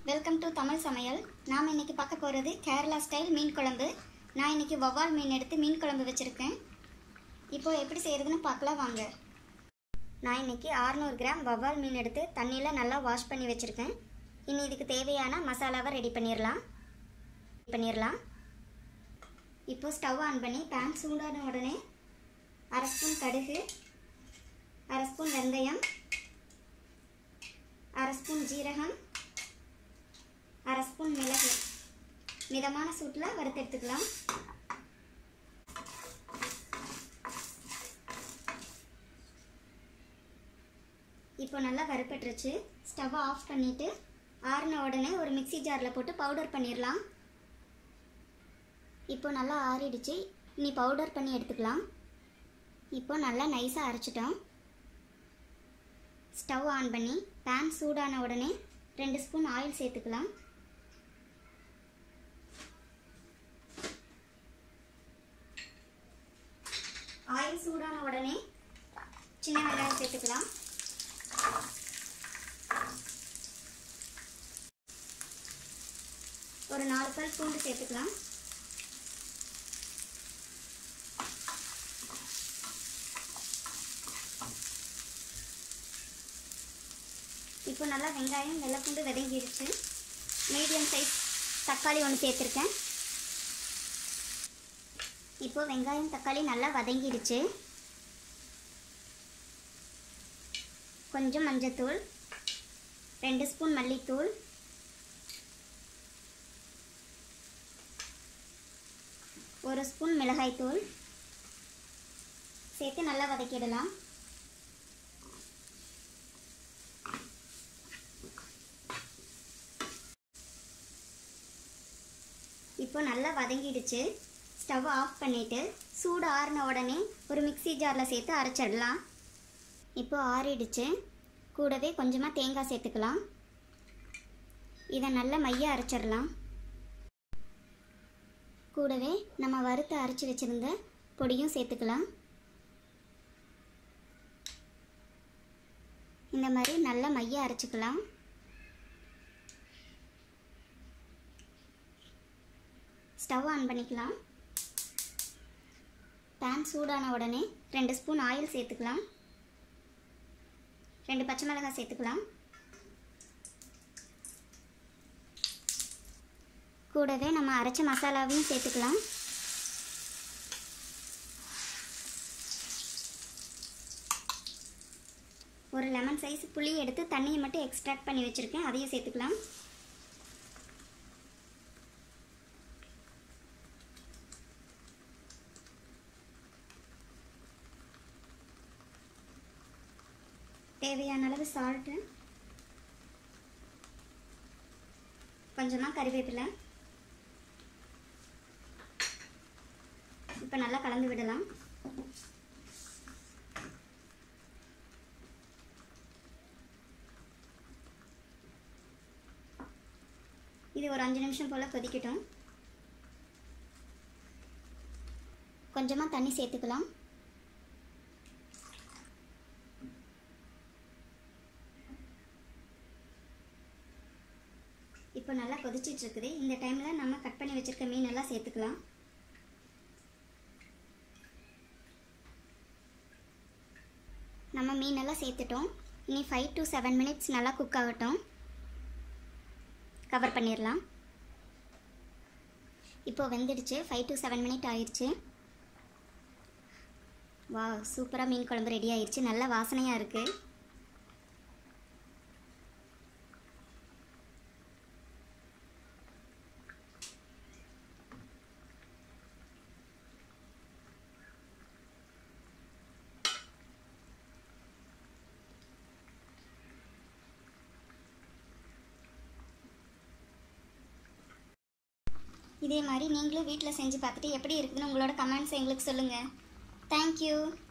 welcome to Tamil சமையல் நாம் இன்னைக்கு பார்க்க போகிறது கேரளா ஸ்டைல் மீன் குழம்பு நான் இன்னைக்கு வவ்வால் மீன் எடுத்து மீன் குழம்பு வச்சுருக்கேன் இப்போ எப்படி செய்கிறதுன்னு பார்க்கலாம் வாங்க நான் இன்னைக்கு 600 கிராம் வவ்வால் மீன் எடுத்து தண்ணியில் நல்லா வாஷ் பண்ணி வச்சுருக்கேன் இனி இதுக்கு தேவையான மசாலாவை ரெடி பண்ணிடலாம் பண்ணிடலாம் இப்போ ஸ்டவ் ஆன் பண்ணி பேன் சூடான உடனே அரை ஸ்பூன் கடுகு அரை ஸ்பூன் வெந்தயம் அரை ஸ்பூன் ஜீரகம் அரை ஸ்பூன் மிளகு மிதமான சூட்டில் வறுத்தெடுத்துக்கலாம் இப்போ நல்லா வறுப்பட்டுருச்சு ஸ்டவ்வை ஆஃப் பண்ணிவிட்டு ஆறின உடனே ஒரு மிக்ஸி ஜாரில் போட்டு பவுடர் பண்ணிடலாம் இப்போ நல்லா ஆறிடுச்சு இனி பவுடர் பண்ணி எடுத்துக்கலாம் இப்போ நல்லா நைஸாக அரைச்சிட்டோம் ஸ்டவ் ஆன் பண்ணி பேன் சூடான உடனே ரெண்டு ஸ்பூன் ஆயில் சேர்த்துக்கலாம் ஆயில் சூடான உடனே சின்ன வெங்காயம் சேர்த்துக்கலாம் ஒரு நாலு பல் பூண்டு சேர்த்துக்கலாம் இப்போ நல்லா வெங்காயம் வெள்ளைப்பூண்டு வதங்கிடுச்சு மீடியம் சைஸ் தக்காளி ஒன்று சேர்த்துருக்கேன் இப்போ வெங்காயம் தக்காளி நல்லா வதங்கிடுச்சு கொஞ்சம் மஞ்சத்தூள் ரெண்டு ஸ்பூன் மல்லித்தூள் ஒரு ஸ்பூன் மிளகாய்த்தூள் சேர்த்து நல்லா வதக்கிடலாம் இப்போ நல்லா வதங்கிடுச்சு ஸ்டவ் ஆஃப் பண்ணிவிட்டு சூடு ஆறின உடனே ஒரு மிக்ஸி ஜாரில் சேர்த்து அரைச்சிடலாம் இப்போ ஆறிடுச்சு கூடவே கொஞ்சமாக தேங்காய் சேர்த்துக்கலாம் இதை நல்லா மைய அரைச்சிடலாம் கூடவே நம்ம வறுத்து அரைச்சி வச்சுருந்த பொடியும் சேர்த்துக்கலாம் இந்த மாதிரி நல்லா மைய அரைச்சிக்கலாம் ஸ்டவ் ஆன் பண்ணிக்கலாம் பேன் சூடான உடனே ரெண்டு ஸ்பூன் ஆயில் சேர்த்துக்கலாம் ரெண்டு பச்சை மிளகாய் சேர்த்துக்கலாம் கூடவே நம்ம அரைச்ச மசாலாவையும் சேர்த்துக்கலாம் ஒரு லெமன் சைஸ் புளி எடுத்து தண்ணியை மட்டும் எக்ஸ்ட்ராக்ட் பண்ணி வச்சுருக்கேன் அதையும் சேர்த்துக்கலாம் தேவையான அளவு சால்ட்டு கொஞ்சமாக கறிவேப்பிலை இப்போ நல்லா கலந்து விடலாம் இது ஒரு அஞ்சு நிமிஷம் போல் கொதிக்கட்டும் கொஞ்சமாக தண்ணி சேர்த்துக்கலாம் இப்போ நல்லா கொதிச்சிட்டு இருக்குது இந்த டைமில் நம்ம கட் பண்ணி வச்சுருக்க மீன் எல்லாம் சேர்த்துக்கலாம் நம்ம மீனெல்லாம் சேர்த்துட்டோம் இனி ஃபைவ் டு செவன் மினிட்ஸ் நல்லா குக் ஆகட்டும் கவர் பண்ணிடலாம் இப்போ வெந்துடுச்சு ஃபைவ் டு செவன் மினிட் ஆயிடுச்சு வா சூப்பராக மீன் குழம்பு ரெடி ஆயிடுச்சு நல்ல வாசனையாக இருக்குது இதே மாதிரி நீங்களும் வீட்டில் செஞ்சு பார்த்துட்டு எப்படி இருக்குதுன்னு உங்களோட கமெண்ட்ஸ் எங்களுக்கு சொல்லுங்கள் தேங்க்யூ